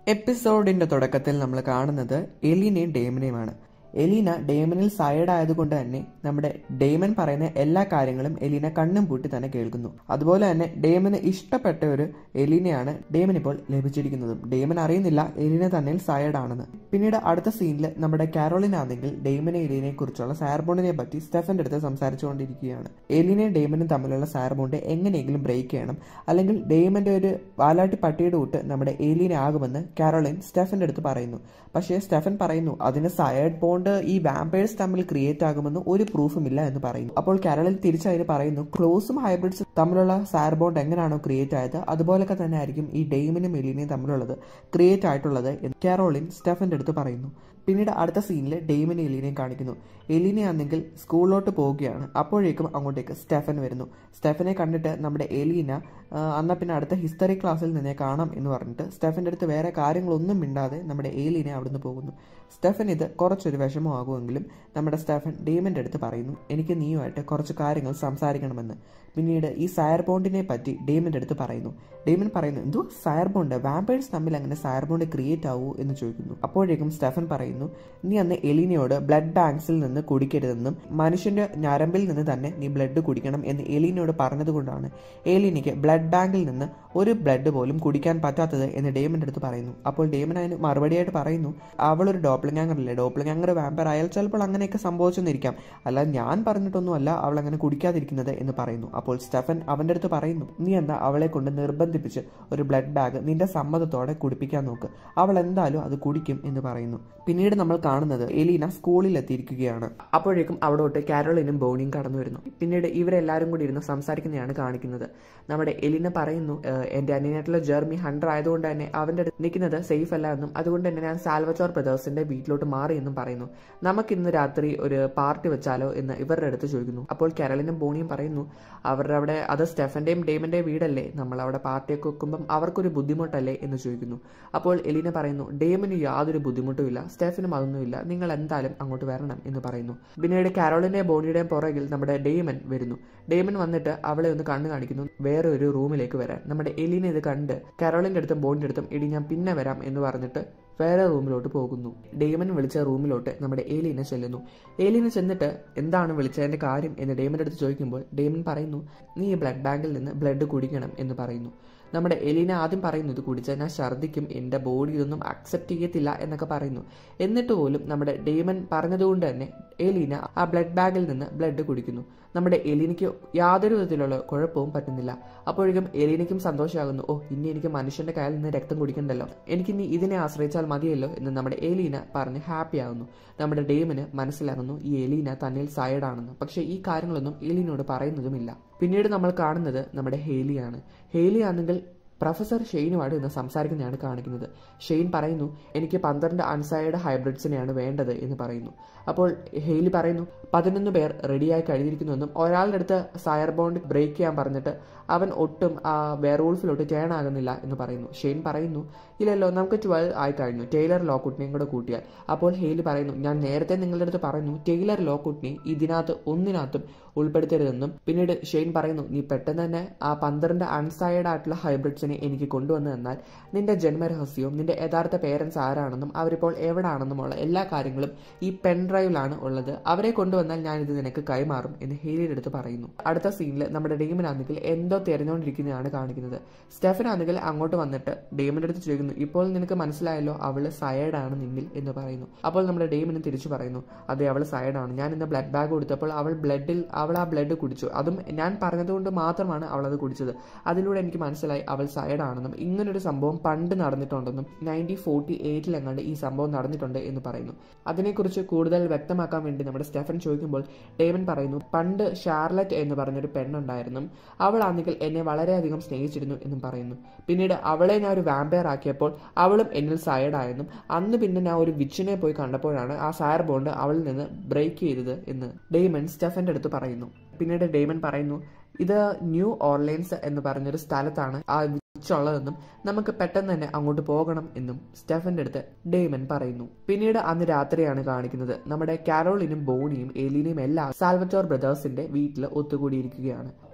എപ്പിസോഡിന്റെ തുടക്കത്തിൽ നമ്മൾ കാണുന്നത് എലീനയും ഡേമനെയുമാണ് എലീന ഡേമനിൽ സൈഡ് ആയതുകൊണ്ട് തന്നെ നമ്മുടെ ഡേമൻ പറയുന്ന എല്ലാ കാര്യങ്ങളും എലീന കണ്ണും പൂട്ടി തന്നെ കേൾക്കുന്നു അതുപോലെ തന്നെ ഡേമന് ഇഷ്ടപ്പെട്ട ഒരു എലീനയാണ് ഡേമൻ ഇപ്പോൾ ലഭിച്ചിരിക്കുന്നതും ഡേമൻ അറിയുന്നില്ല എലീന തന്നെ സൈഡ് ആണെന്ന് പിന്നീട് അടുത്ത സീനിൽ നമ്മുടെ കാരോളിൻ ആണെങ്കിൽ ഡേമനെ എലീനയെ കുറിച്ചുള്ള സാർബോണ്ടിനെ പറ്റി സ്റ്റെഫന്റെ അടുത്ത് സംസാരിച്ചുകൊണ്ടിരിക്കുകയാണ് എലീനയും ഡേമനും തമ്മിലുള്ള സാർബോണ്ട് എങ്ങനെയെങ്കിലും ബ്രേക്ക് ചെയ്യണം അല്ലെങ്കിൽ ഡേമന്റെ ഒരു വാലാട്ടി പട്ടിയുടെ കൂട്ട് നമ്മുടെ എലീന ആകുമെന്ന് കാരോളിൻ സ്റ്റെഫന്റെ അടുത്ത് പറയുന്നു പക്ഷേ സ്റ്റെഫൻ പറയുന്നു അതിന് സയഡ് ബോണ്ട് ഈ വാമ്പേഴ്സ് തമ്മിൽ ക്രിയേറ്റ് ആകുമെന്ന് ഒരു പ്രൂഫും ഇല്ല എന്ന് പറയുന്നു അപ്പോൾ കാരോളിൻ തിരിച്ചതിന് പറയുന്നു ക്ലോസും ഹൈബ്രിഡ്സും തമ്മിലുള്ള സാർ ബോണ്ട് എങ്ങനെയാണോ ക്രിയേറ്റ് ആയത് അതുപോലൊക്കെ തന്നെ ആയിരിക്കും ഈ ഡെയിമിനും എലീനയും തമ്മിലുള്ളത് ക്രിയേറ്റ് ആയിട്ടുള്ളത് എന്ന് കാരോളിൻ സ്റ്റെഫന്റെ അടുത്ത് പറയുന്നു പിന്നീട് അടുത്ത സീനിൽ ഡെയിമിനെ എലീനയും കാണിക്കുന്നു എലീന ആണെങ്കിൽ സ്കൂളിലോട്ട് പോവുകയാണ് അപ്പോഴേക്കും അങ്ങോട്ടേക്ക് സ്റ്റെഫൻ വരുന്നു സ്റ്റെഫനെ കണ്ടിട്ട് നമ്മുടെ എലീന എന്നാൽ പിന്നെ അടുത്ത ഹിസ്റ്ററി ക്ലാസ്സിൽ നിന്നെ കാണാം എന്ന് പറഞ്ഞിട്ട് സ്റ്റെഫൻ്റെ അടുത്ത് വേറെ കാര്യങ്ങളൊന്നും മിണ്ടാതെ നമ്മുടെ എലീനെ അവിടുന്ന് പോകുന്നു സ്റ്റെഫൻ ഇത് കുറച്ചൊരു വിഷമമാകുമെങ്കിലും നമ്മുടെ സ്റ്റെഫൻ ഡെയ്മൻ്റെ അടുത്ത് പറയുന്നു എനിക്ക് നീയുമായിട്ട് കുറച്ച് കാര്യങ്ങൾ സംസാരിക്കണമെന്ന് പിന്നീട് ഈ സയർ ബോണ്ടിനെ പറ്റി ഡെയ്മൻ്റെ അടുത്ത് പറയുന്നു ഡെയ്മൻ പറയുന്നു എന്തോ സയർ ബോണ്ട് വാമ്പേഴ്സ് തമ്മിൽ അങ്ങനെ സയർ ബോണ്ട് ക്രിയേറ്റ് ആവൂ എന്ന് ചോദിക്കുന്നു അപ്പോഴേക്കും സ്റ്റെഫൻ പറയുന്നു നീ അന്ന് എലീനയോട് ബ്ലഡ് ബാങ്ക്സിൽ നിന്ന് കുടിക്കരുതെന്നും മനുഷ്യന്റെ ഞരമ്പിൽ നിന്ന് തന്നെ നീ ബ്ലഡ് കുടിക്കണം എന്ന് എലീനയോട് പറഞ്ഞതുകൊണ്ടാണ് എലീനയ്ക്ക് ബ്ലഡ് ബാങ്കിൽ നിന്ന് ഒരു ബ്ലഡ് പോലും കുടിക്കാൻ പറ്റാത്തത് എന്ന് ഡേമന്റെ അടുത്ത് പറയുന്നു അപ്പോൾ ഡേമൻ അതിന് മറുപടിയായിട്ട് പറയുന്നു അവളൊരു ഡോപ്ലിങ്ങാങ്ങർ അല്ലേ ഡോപ്ലിങ്ങാങ്ങർ വാമ്പർ അയാൾ ചിലപ്പോൾ അങ്ങനെയൊക്കെ സംഭവിച്ചെന്നിരിക്കാം അല്ല ഞാൻ പറഞ്ഞിട്ടൊന്നുമല്ല അവൾ അങ്ങനെ കുടിക്കാതിരിക്കുന്നത് എന്ന് പറയുന്നു അപ്പോൾ സ്റ്റെഫൻ അവന്റെ അടുത്ത് പറയുന്നു നീ എന്നാ അവളെ കൊണ്ട് നിർബന്ധിപ്പിച്ച് ഒരു ബ്ലഡ് ബാഗ് നിന്റെ സമ്മതത്തോടെ കുടിപ്പിക്കാൻ നോക്ക് അവൾ എന്തായാലും അത് കുടിക്കും എന്ന് പറയുന്നു പിന്നീട് നമ്മൾ കാണുന്നത് എലീന സ്കൂളിൽ എത്തിയിരിക്കുകയാണ് അപ്പോഴേക്കും അവിടോട്ട് കാരോളിനും ബോണിയും കടന്നു വരുന്നു പിന്നീട് ഇവരെല്ലാവരും കൂടി ഇരുന്ന് സംസാരിക്കുന്നതാണ് കാണിക്കുന്നത് നമ്മുടെ എലീന പറയുന്നു എൻ്റെ അനിയനായിട്ടുള്ള ജെർമി ഹണ്ടർ ആയതുകൊണ്ട് തന്നെ അവൻ്റെ അടുത്ത് നിൽക്കുന്നത് സേഫ് അല്ല എന്നും അതുകൊണ്ട് തന്നെ ഞാൻ സാൽവച്ചോർ ബ്രദേഴ്സിന്റെ വീട്ടിലോട്ട് മാറി എന്നും പറയുന്നു നമുക്ക് ഇന്ന് രാത്രി ഒരു പാർട്ടി വെച്ചാലോ എന്ന് ഇവരുടെ അടുത്ത് ചോദിക്കുന്നു അപ്പോൾ കാരോളിനും ബോണിയും പറയുന്നു അവരുടെ അവിടെ അത് സ്റ്റെഫന്റെയും ഡേമന്റെയും വീടല്ലേ നമ്മൾ അവിടെ പാർട്ടിയൊക്കെ വെക്കുമ്പം അവർക്കൊരു ബുദ്ധിമുട്ടല്ലേ എന്ന് ചോദിക്കുന്നു അപ്പോൾ എലീന പറയുന്നു ഡേമന് യാതൊരു ബുദ്ധിമുട്ടുമില്ല സ്റ്റെഫിനും അതൊന്നുമില്ല നിങ്ങൾ എന്തായാലും അങ്ങോട്ട് വരണം എന്ന് പറയുന്നു പിന്നീട് കാരോളിന്റെയും ബോണിയുടെയും പുറകിൽ നമ്മുടെ ഡേമൻ വരുന്നു ഡേമൻ വന്നിട്ട് അവളെ ഒന്ന് കണ്ണു കാണിക്കുന്നു വേറെ ഒരു റൂമിലേക്ക് വരാൻ നമ്മുടെ എലീന ഇത് കണ്ട് കാരോളിന്റെ അടുത്തും ബോണിന്റെ അടുത്തും ഇടി ഞാൻ പിന്നെ വരാം എന്ന് പറഞ്ഞിട്ട് വേറെ റൂമിലോട്ട് പോകുന്നു ഡേമൻ വിളിച്ച റൂമിലോട്ട് നമ്മുടെ ഏലീന ചെല്ലുന്നു ഏലീന ചെന്നിട്ട് എന്താണ് വിളിച്ചതിന്റെ കാര്യം എന്ന് ഡേമന്റെ അടുത്ത് ചോദിക്കുമ്പോൾ ഡേമൻ പറയുന്നു നീ ഈ ബ്ലഡ് ബാങ്കിൽ നിന്ന് ബ്ലഡ് കുടിക്കണം എന്ന് പറയുന്നു നമ്മുടെ എലീന ആദ്യം പറയുന്നു ഇത് കുടിച്ചാൽ ഞാൻ ഛർദ്ദിക്കും എൻ്റെ ബോഡി ഇതൊന്നും അക്സെപ്റ്റ് ചെയ്യത്തില്ല എന്നൊക്കെ പറയുന്നു എന്നിട്ട് പോലും നമ്മുടെ ഡേമൻ പറഞ്ഞതുകൊണ്ട് തന്നെ എലീന ആ ബ്ലഡ് ബാഗിൽ നിന്ന് ബ്ലഡ് കുടിക്കുന്നു നമ്മുടെ എലീനയ്ക്ക് യാതൊരു വിധത്തിലുള്ള കുഴപ്പവും പറ്റുന്നില്ല അപ്പോഴേക്കും എലീനയ്ക്കും സന്തോഷമാകുന്നു ഓ ഇനി എനിക്ക് മനുഷ്യന്റെ കയ്യിൽ നിന്ന് രക്തം കുടിക്കണ്ടല്ലോ എനിക്കിനി ഇതിനെ ആശ്രയിച്ചാൽ മതിയല്ലോ എന്ന് നമ്മുടെ എലീന പറഞ്ഞ് ഹാപ്പി ആകുന്നു നമ്മുടെ ഡേമിന് മനസ്സിലാകുന്നു ഈ എലീന തന്നിൽ സൈഡാണെന്ന് പക്ഷേ ഈ കാര്യങ്ങളൊന്നും എലീനോട് പറയുന്നതുമില്ല പിന്നീട് നമ്മൾ കാണുന്നത് നമ്മുടെ ഹേലിയാണ് ഹേലി ആണെങ്കിൽ പ്രൊഫസർ ഷെയ്നുമായിട്ട് ഇന്ന് സംസാരിക്കുന്നതാണ് കാണിക്കുന്നത് ഷെയ്ൻ പറയുന്നു എനിക്ക് പന്ത്രണ്ട് അൺസൈഡ് ഹൈബ്രിഡ്സിനെയാണ് വേണ്ടത് എന്ന് പറയുന്നു അപ്പോൾ ഹെയ്ലി പറയുന്നു പതിനൊന്ന് പേർ റെഡിയായി കഴിഞ്ഞിരിക്കുന്നുവെന്നും ഒരാളുടെ അടുത്ത് സയർ ബോണ്ട് ബ്രേക്ക് ചെയ്യാൻ പറഞ്ഞിട്ട് അവൻ ഒട്ടും ആ വേറൂൾഫിലോട്ട് ടേൺ ആകുന്നില്ല എന്ന് പറയുന്നു ഷെയ്ൻ പറയുന്നു ഇല്ലല്ലോ നമുക്ക് ട്വൽവ് ആയി കഴിഞ്ഞു ടൈലർ ലോക്കുട്ടിനെയും കൂടെ കൂട്ടിയാൽ അപ്പോൾ ഹെയ്ലി പറയുന്നു ഞാൻ നേരത്തെ നിങ്ങളുടെ അടുത്ത് പറഞ്ഞു ടൈലർ ലോക്കുട്ടിനെ ഇതിനകത്ത് ഒന്നിനകത്തും ഉൾപ്പെടുത്തരുതെന്നും പിന്നീട് ഷെയ്ൻ പറയുന്നു നീ പെട്ടെന്ന് തന്നെ ആ പന്ത്രണ്ട് അൺസൈഡ് ആയിട്ടുള്ള ഹൈബ്രിഡ്സിനെ എനിക്ക് കൊണ്ടുവന്നു തന്നാൽ നിന്റെ ജന്മരഹസ്യവും നിന്റെ യഥാർത്ഥ പേരൻസ് ആരാണെന്നും അവരിപ്പോൾ എവിടാണെന്നുമുള്ള എല്ലാ കാര്യങ്ങളും ഈ പെൻ ഡ്രൈവിലാണ് ഉള്ളത് അവരെ കൊണ്ടുവന്നാൽ ഞാൻ ഇത് നിനക്ക് കൈമാറും എന്ന് ഹേലിയുടെ അടുത്ത് പറയുന്നു അടുത്ത സീനിൽ നമ്മുടെ ഡെയ്മനാണെങ്കിൽ എന്തോ തിരഞ്ഞുകൊണ്ടിരിക്കുന്നതാണ് കാണിക്കുന്നത് സ്റ്റെഫൻ ആണെങ്കിൽ അങ്ങോട്ട് വന്നിട്ട് ഡെയ്മിന്റെ അടുത്ത് ചോദിക്കുന്നു ഇപ്പോൾ നിനക്ക് മനസ്സിലായല്ലോ അവള് സയഡാണ് നിന്നിൽ എന്ന് പറയുന്നു അപ്പോൾ നമ്മുടെ ഡെയ്മിനും തിരിച്ചു പറയുന്നു അതെ അവൾ സയഡാണ് ഞാൻ ഇന്ന് ബ്ലഡ് ബാഗ് കൊടുത്തപ്പോൾ അവൾ ബ്ലഡിൽ അവൾ ആ ബ്ലഡ് കുടിച്ചു അതും ഞാൻ പറഞ്ഞതുകൊണ്ട് മാത്രമാണ് അവൾ അത് കുടിച്ചത് അതിലൂടെ എനിക്ക് മനസ്സിലായി അവൾ സയഡാണെന്നും ഇങ്ങനൊരു സംഭവം പണ്ട് നടന്നിട്ടുണ്ടെന്നും നയൻറ്റീൻ ഫോർട്ടി എയ്റ്റിൽ എങ്ങാണ്ട് ഈ സംഭവം നടന്നിട്ടുണ്ട് എന്ന് പറയുന്നു അതിനെക്കുറിച്ച് കൂടുതൽ വ്യക്തമാക്കാൻ വേണ്ടി നമ്മുടെ സ്റ്റെഫൻ ചോദിക്കുമ്പോൾ ഡേമൻ പറയുന്നു പണ്ട് ഷാർലറ്റ് എന്ന് പറഞ്ഞൊരു പെണ്ണുണ്ടായിരുന്നു അവളാണെങ്കിൽ എന്നെ വളരെയധികം സ്നേഹിച്ചിരുന്നു എന്നും പറയുന്നു പിന്നീട് അവളെ ഞാൻ ഒരു വാമ്പയർ ആക്കിയപ്പോൾ അവളും എന്നിൽ സയഡായെന്നും അന്ന് പിന്നെ ഞാൻ ഒരു വിച്ചിനെ പോയി കണ്ടപ്പോഴാണ് ആ സയർ ബോണ്ട് അവളിൽ നിന്ന് ബ്രേക്ക് ചെയ്തത് എന്ന് ഡെയ്മൻ സ്റ്റെഫന്റെ അടുത്ത് പറയുന്നു പിന്നീട് ഡെയ്മൻ പറയുന്നു ഇത് ന്യൂ ഓർലൈൻസ് എന്ന് പറഞ്ഞൊരു സ്ഥലത്താണ് ആ ഉള്ളതെന്നും നമുക്ക് പെട്ടെന്ന് തന്നെ അങ്ങോട്ട് പോകണം എന്നും സ്റ്റെഫന്റെ അടുത്ത് ഡേമൻ പറയുന്നു പിന്നീട് അന്ന് രാത്രിയാണ് കാണിക്കുന്നത് നമ്മുടെ കാരോളിനും ബോണിയും എലീനയും എല്ലാം സാൽവറ്റോർ ബ്രദേഴ്സിന്റെ വീട്ടിൽ ഒത്തുകൂടിയിരിക്കുകയാണ്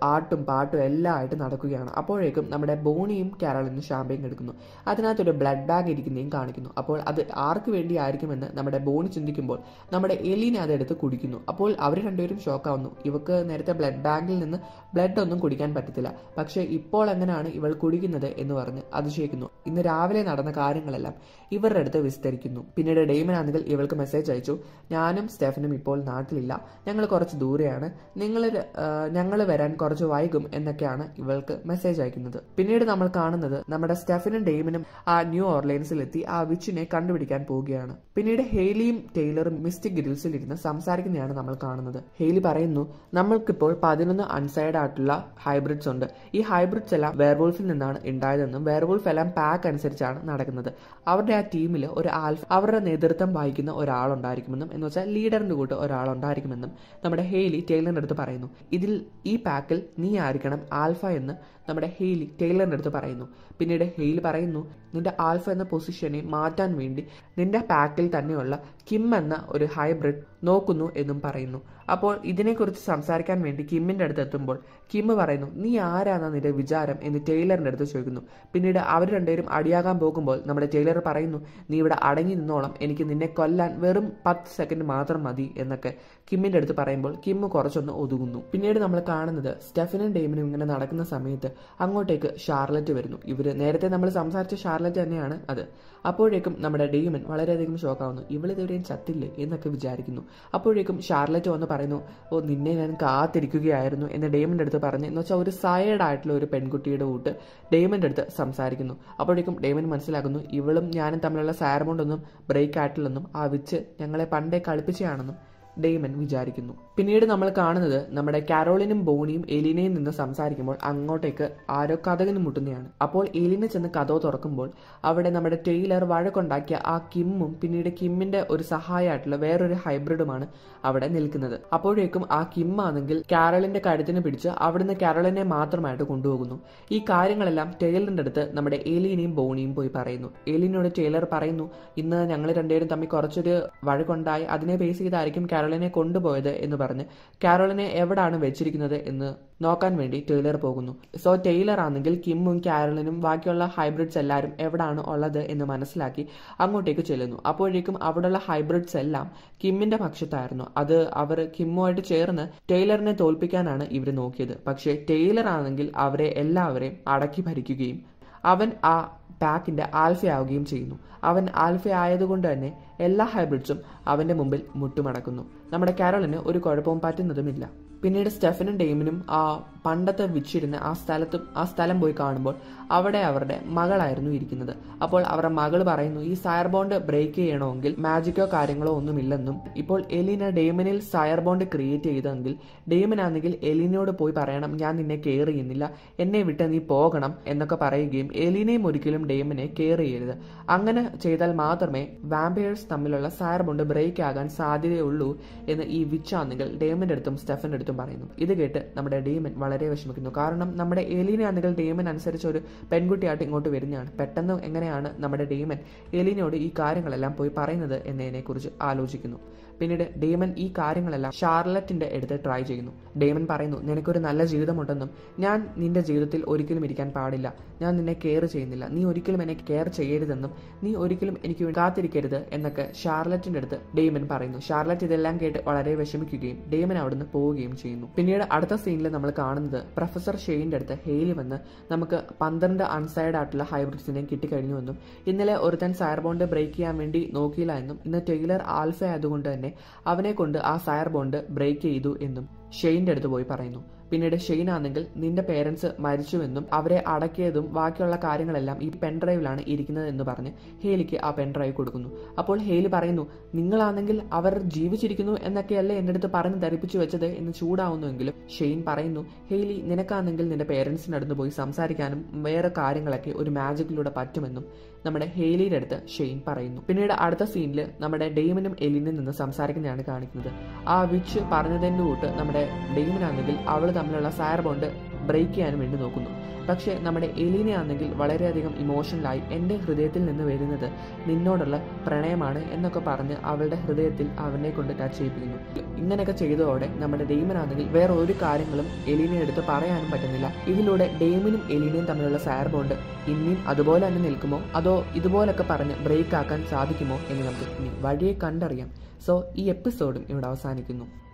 ആട്ടും പാട്ടും എല്ലാം ആയിട്ട് നടക്കുകയാണ് അപ്പോഴേക്കും നമ്മുടെ ബോണിയും കാരോളിനും ഷാമ്പയും എടുക്കുന്നു അതിനകത്തൊരു ബ്ലഡ് ബാഗ് ഇരിക്കുന്നതും കാണിക്കുന്നു അപ്പോൾ അത് ആർക്ക് വേണ്ടി ആയിരിക്കുമെന്ന് നമ്മുടെ ബോണി ചിന്തിക്കുമ്പോൾ നമ്മുടെ എലീന അതെടുത്ത് കുടിക്കുന്നു അപ്പോൾ അവർ രണ്ടുപേരും ഷോക്കാവുന്നു ഇവക്ക് നേരത്തെ ബ്ലഡ് ബാഗിൽ നിന്ന് ബ്ലഡ് ഒന്നും കുടിക്കാൻ പറ്റത്തില്ല പക്ഷേ ഇപ്പോൾ എങ്ങനെയാണ് ഇവൾ കുടിക്കുന്നത് എന്ന് പറഞ്ഞ് അതിശയിക്കുന്നു ഇന്ന് രാവിലെ നടന്ന കാര്യങ്ങളെല്ലാം ഇവരുടെ അടുത്ത് വിസ്തരിക്കുന്നു പിന്നീട് ഡെയ്മൻ ആണെങ്കിൽ ഇവൾക്ക് മെസ്സേജ് അയച്ചു ഞാനും സ്റ്റെഫനും ഇപ്പോൾ നാട്ടിലില്ല ഞങ്ങൾ കുറച്ച് ദൂരെയാണ് നിങ്ങൾ ഞങ്ങൾ വരാൻ കുറച്ച് വൈകും എന്നൊക്കെയാണ് ഇവൾക്ക് മെസ്സേജ് അയക്കുന്നത് പിന്നീട് നമ്മൾ കാണുന്നത് നമ്മുടെ സ്റ്റെഫനും ഡെയ്മനും ആ ന്യൂ ഓർലൈൻസിലെത്തി ആ വിച്ചിനെ കണ്ടുപിടിക്കാൻ പോവുകയാണ് പിന്നീട് ഹെയ്ലിയും ടൈലറും മിസ്റ്റിക് ഗ്രിൽസിൽ ഇരുന്ന് സംസാരിക്കുന്നതാണ് നമ്മൾ കാണുന്നത് ഹെയ്ലി പറയുന്നു നമ്മൾക്കിപ്പോൾ പതിനൊന്ന് അൺസൈഡ് ആയിട്ടുള്ള ഹൈബ്രിഡ്സ് ഉണ്ട് ഈ ഹൈബ്രിഡ്സ് എല്ലാം വെയർവോൾഫിൽ നിന്നാണ് ഉണ്ടായതെന്നും വെയർവോൾഫ് എല്ലാം പാക്ക് അനുസരിച്ചാണ് നടക്കുന്നത് അവരുടെ ആ ടീമിൽ ഒരു ആൽഫ അവരുടെ നേതൃത്വം വഹിക്കുന്ന ഒരാളുണ്ടായിരിക്കുമെന്നും എന്ന് വെച്ചാൽ ലീഡറിന്റെ കൂട്ട് ഒരാളുണ്ടായിരിക്കുമെന്നും നമ്മുടെ ഹെയ്ലി ടൈലറിന്റെ അടുത്ത് പറയുന്നു ഇതിൽ ഈ പാക്കിൽ നീ ആയിരിക്കണം ആൽഫ എന്ന് നമ്മുടെ ഹെയ്ലി ടൈലറിന്റെ അടുത്ത് പറയുന്നു പിന്നീട് ഹെയ്ലി പറയുന്നു നിന്റെ ആൽഫ എന്ന പൊസിഷനെ മാറ്റാൻ വേണ്ടി നിന്റെ പാക്കിൽ തന്നെയുള്ള കിം എന്ന ഒരു ഹൈബ്രിഡ് നോക്കുന്നു എന്നും പറയുന്നു അപ്പോൾ ഇതിനെക്കുറിച്ച് സംസാരിക്കാൻ വേണ്ടി കിമ്മിന്റെ അടുത്ത് എത്തുമ്പോൾ കിം പറയുന്നു നീ ആരാണ് നിന്റെ വിചാരം എന്ന് ടൈലറിന്റെ അടുത്ത് ചോദിക്കുന്നു പിന്നീട് അവർ രണ്ടുപേരും അടിയാകാൻ പോകുമ്പോൾ നമ്മുടെ ടൈലർ പറയുന്നു നീ ഇവിടെ അടങ്ങി നിന്നോളം എനിക്ക് നിന്നെ കൊല്ലാൻ വെറും പത്ത് സെക്കൻഡ് മാത്രം മതി എന്നൊക്കെ കിമ്മിന്റെ അടുത്ത് പറയുമ്പോൾ കിം കുറച്ചൊന്ന് ഒതുങ്ങുന്നു പിന്നീട് നമ്മൾ കാണുന്നത് സ്റ്റെഫനും ഡെയ്മനും ഇങ്ങനെ നടക്കുന്ന സമയത്ത് അങ്ങോട്ടേക്ക് ഷാർലറ്റ് വരുന്നു ഇവര് നേരത്തെ നമ്മൾ സംസാരിച്ച ഷാർലറ്റ് തന്നെയാണ് അത് അപ്പോഴേക്കും നമ്മുടെ ഡെയ്മൻ വളരെയധികം ഷോക്കാവുന്നു ഇവളിതുവരെയും ചത്തില്ലേ എന്നൊക്കെ വിചാരിക്കുന്നു അപ്പോഴേക്കും ഷാർലറ്റ് വന്ന് പറയുന്നു ഓ നിന്നെ ഞാൻ കാത്തിരിക്കുകയായിരുന്നു എന്ന് ഡെയ്മന്റെ അടുത്ത് പറഞ്ഞ് എന്ന് വെച്ചാൽ ഒരു സയഡ് ആയിട്ടുള്ള ഒരു പെൺകുട്ടിയുടെ കൂട്ട് ഡെയ്മന്റെ അടുത്ത് സംസാരിക്കുന്നു അപ്പോഴേക്കും ഡെയ്മൻ മനസ്സിലാക്കുന്നു ഇവളും ഞാനും തമ്മിലുള്ള സാരമോണ്ടൊന്നും ബ്രേക്ക് ആയിട്ടില്ലെന്നും ആ വിച്ച് ഞങ്ങളെ പണ്ടേ കളിപ്പിച്ചതാണെന്നും ഡെയ്മൻ വിചാരിക്കുന്നു പിന്നീട് നമ്മൾ കാണുന്നത് നമ്മുടെ കാരോളിനും ബോണിയും എലിനയും നിന്ന് സംസാരിക്കുമ്പോൾ അങ്ങോട്ടേക്ക് ആരോ കഥകിന് മുട്ടുന്നതാണ് അപ്പോൾ എലിന ചെന്ന് കഥ തുറക്കുമ്പോൾ അവിടെ നമ്മുടെ ടൈലർ വഴക്കുണ്ടാക്കിയ ആ കിമ്മും പിന്നീട് കിമ്മിന്റെ ഒരു സഹായമായിട്ടുള്ള വേറൊരു ഹൈബ്രിഡുമാണ് അവിടെ നിൽക്കുന്നത് അപ്പോഴേക്കും ആ കിം ആണെങ്കിൽ കാരളിന്റെ കഴുത്തിന് പിടിച്ച് അവിടുന്ന് കാരളിനെ മാത്രമായിട്ട് കൊണ്ടുപോകുന്നു ഈ കാര്യങ്ങളെല്ലാം ടൈലറിന്റെ അടുത്ത് നമ്മുടെ എലീനയും ബോണിയും പോയി പറയുന്നു എലീനോട് ടൈലർ പറയുന്നു ഇന്ന് ഞങ്ങൾ രണ്ടുപേരും തമ്മിൽ കുറച്ചൊരു വഴക്കുണ്ടായി അതിനെ ബേസ് ചെയ്തായിരിക്കും കാരോളിനെ കൊണ്ടുപോയത് എന്ന് പറഞ്ഞ് കാരോളിനെ എവിടാണ് വെച്ചിരിക്കുന്നത് എന്ന് നോക്കാൻ വേണ്ടി ടൈലർ പോകുന്നു സോ ടൈലർ ആണെങ്കിൽ കിമ്മും കാരോളിനും ബാക്കിയുള്ള ഹൈബ്രിഡ്സ് എല്ലാവരും എവിടാണ് ഉള്ളത് എന്ന് മനസ്സിലാക്കി അങ്ങോട്ടേക്ക് ചെല്ലുന്നു അപ്പോഴേക്കും അവിടെയുള്ള ഹൈബ്രിഡ്സ് എല്ലാം കിമ്മിന്റെ പക്ഷത്തായിരുന്നു അത് അവർ കിമ്മുമായിട്ട് ചേർന്ന് ടൈലറിനെ തോൽപ്പിക്കാനാണ് ഇവർ നോക്കിയത് പക്ഷേ ടൈലർ ആണെങ്കിൽ അവരെ എല്ലാവരെയും അടക്കി ഭരിക്കുകയും അവൻ ആ പാക്കിന്റെ ആൽഫയാവുകയും ചെയ്യുന്നു അവൻ ആൽഫ ആയതുകൊണ്ട് തന്നെ എല്ലാ ഹൈബ്രിഡ്സും അവന്റെ മുമ്പിൽ മുട്ടുമടക്കുന്നു നമ്മുടെ കാരോളിന് ഒരു കുഴപ്പവും പറ്റുന്നതുമില്ല പിന്നീട് സ്റ്റെഫനും ഡെയിമിനും ആ പണ്ടത്തെ വിച്ചിരുന്ന് ആ സ്ഥലത്തും ആ സ്ഥലം പോയി കാണുമ്പോൾ അവിടെ അവരുടെ മകളായിരുന്നു ഇരിക്കുന്നത് അപ്പോൾ അവരുടെ മകൾ പറയുന്നു ഈ സയർ ബോണ്ട് ബ്രേക്ക് ചെയ്യണമെങ്കിൽ മാജിക്കോ കാര്യങ്ങളോ ഒന്നുമില്ലെന്നും ഇപ്പോൾ എലിന ഡെയ്മനിൽ സയർ ബോണ്ട് ക്രിയേറ്റ് ചെയ്തെങ്കിൽ ഡെയ്മനാണെങ്കിൽ എലിനോട് പോയി പറയണം ഞാൻ നിന്നെ കെയർ ചെയ്യുന്നില്ല എന്നെ വിട്ട് നീ പോകണം എന്നൊക്കെ പറയുകയും എലിനെയും ഒരിക്കലും ഡെയ്മനെ കെയർ ചെയ്യരുത് അങ്ങനെ ചെയ്താൽ മാത്രമേ വാമ്പയേഴ്സ് തമ്മിലുള്ള സയർ ബോണ്ട് ബ്രേക്ക് ആകാൻ സാധ്യതയുള്ളൂ എന്ന് ഈ വിച്ചാണെങ്കിൽ ഡെയ്മന്റെ അടുത്തും സ്റ്റെഫന്റെ അടുത്തും പറയുന്നു ഇത് കേട്ട് നമ്മുടെ ഡെയ്മൻ വളരെ വിഷമിക്കുന്നു കാരണം നമ്മുടെ എലീന ആണെങ്കിൽ ഡെയ്മൻ അനുസരിച്ച് ഒരു പെൺകുട്ടിയായിട്ട് ഇങ്ങോട്ട് വരുന്നതാണ് പെട്ടെന്ന് എങ്ങനെയാണ് നമ്മുടെ ഡെയ്മൻ എലീനയോട് ഈ കാര്യങ്ങളെല്ലാം പോയി പറയുന്നത് എന്നതിനെക്കുറിച്ച് ആലോചിക്കുന്നു പിന്നീട് ഡേമൻ ഈ കാര്യങ്ങളെല്ലാം ഷാർലറ്റിന്റെ അടുത്ത് ട്രൈ ചെയ്യുന്നു ഡേമൻ പറയുന്നു നിനക്കൊരു നല്ല ജീവിതമുണ്ടെന്നും ഞാൻ നിന്റെ ജീവിതത്തിൽ ഒരിക്കലും ഇരിക്കാൻ പാടില്ല ഞാൻ നിന്നെ കെയർ ചെയ്യുന്നില്ല നീ ഒരിക്കലും എന്നെ കെയർ ചെയ്യരുതെന്നും നീ ഒരിക്കലും എനിക്ക് വേണ്ടി കാത്തിരിക്കരുത് എന്നൊക്കെ ഷാർലറ്റിന്റെ അടുത്ത് ഡേമൻ പറയുന്നു ഷാർലറ്റ് ഇതെല്ലാം കേട്ട് വളരെ വിഷമിക്കുകയും ഡേമൻ അവിടുന്ന് പോവുകയും ചെയ്യുന്നു പിന്നീട് അടുത്ത സീനിൽ നമ്മൾ കാണുന്നത് പ്രൊഫസർ ഷെയിന്റെ അടുത്ത് ഹെയിലി വന്ന് നമുക്ക് പന്ത്രണ്ട് അൺസൈഡ് ആയിട്ടുള്ള ഹൈബ്രിഡ്സിനെ കിട്ടിക്കഴിഞ്ഞുവെന്നും ഇന്നലെ ഒരുത്തൻ സയർ ബോണ്ട് ബ്രേക്ക് ചെയ്യാൻ വേണ്ടി നോക്കിയില്ല എന്നും ഇന്ന് ടൈലർ ആൽഫ ആയതുകൊണ്ട് തന്നെ അവനെ കൊണ്ട് ആ സയർ ബോണ്ട് ബ്രേക്ക് ചെയ്തു എന്നും ഷെയിന്റെ അടുത്ത് പോയി പറയുന്നു പിന്നീട് ഷെയ്ൻ ആണെങ്കിൽ നിന്റെ പേരൻസ് മരിച്ചുവെന്നും അവരെ അടക്കിയതും ബാക്കിയുള്ള കാര്യങ്ങളെല്ലാം ഈ പെൻഡ്രൈവിലാണ് ഇരിക്കുന്നത് എന്ന് പറഞ്ഞ് ഹേലിക്ക് ആ പെൻഡ്രൈവ് കൊടുക്കുന്നു അപ്പോൾ ഹേലി പറയുന്നു നിങ്ങളാണെങ്കിൽ അവർ ജീവിച്ചിരിക്കുന്നു എന്നൊക്കെയല്ലേ എൻ്റെ അടുത്ത് പറഞ്ഞ് ധരിപ്പിച്ചു വെച്ചത് എന്ന് ചൂടാവുന്നുവെങ്കിലും ഷെയ്ൻ പറയുന്നു ഹെയ്ലി നിനക്കാണെങ്കിൽ നിന്റെ പേരൻസിനടുത്ത് പോയി സംസാരിക്കാനും വേറെ കാര്യങ്ങളൊക്കെ ഒരു മാജിക്കിലൂടെ പറ്റുമെന്നും നമ്മുടെ ഹെയ്ലിയുടെ അടുത്ത് ഷെയ്ൻ പറയുന്നു പിന്നീട് അടുത്ത സീനിൽ നമ്മുടെ ഡെയ്മനും എലിനും നിന്ന് സംസാരിക്കുന്നതാണ് കാണിക്കുന്നത് ആ വിച്ച് പറഞ്ഞതിൻ്റെ കൂട്ട് നമ്മുടെ ഡെയ്മനാണെങ്കിൽ അവൾ തമ്മിലുള്ള സയർ ബോണ്ട് ബ്രേക്ക് ചെയ്യാനും വേണ്ടി നോക്കുന്നു പക്ഷേ നമ്മുടെ എലീനയാണെങ്കിൽ വളരെയധികം ഇമോഷണലായി എൻ്റെ ഹൃദയത്തിൽ നിന്ന് വരുന്നത് നിന്നോടുള്ള പ്രണയമാണ് എന്നൊക്കെ പറഞ്ഞ് അവളുടെ ഹൃദയത്തിൽ അവനെ കൊണ്ട് ടച്ച് ചെയ്യിപ്പിക്കുന്നു ഇങ്ങനെയൊക്കെ ചെയ്തതോടെ നമ്മുടെ ഡെയ്മനാണെങ്കിൽ വേറെ ഒരു കാര്യങ്ങളും എലീനയെ എടുത്ത് പറയാനും പറ്റുന്നില്ല ഇതിലൂടെ ഡെയ്മനും എലീനയും തമ്മിലുള്ള ഫയർ ബോണ്ട് ഇനിയും അതുപോലെ തന്നെ നിൽക്കുമോ അതോ ഇതുപോലൊക്കെ പറഞ്ഞ് ബ്രേക്ക് ആക്കാൻ സാധിക്കുമോ എന്ന് നമുക്ക് ഇനി വഴിയെ കണ്ടറിയാം സോ ഈ എപ്പിസോഡും ഇവിടെ അവസാനിക്കുന്നു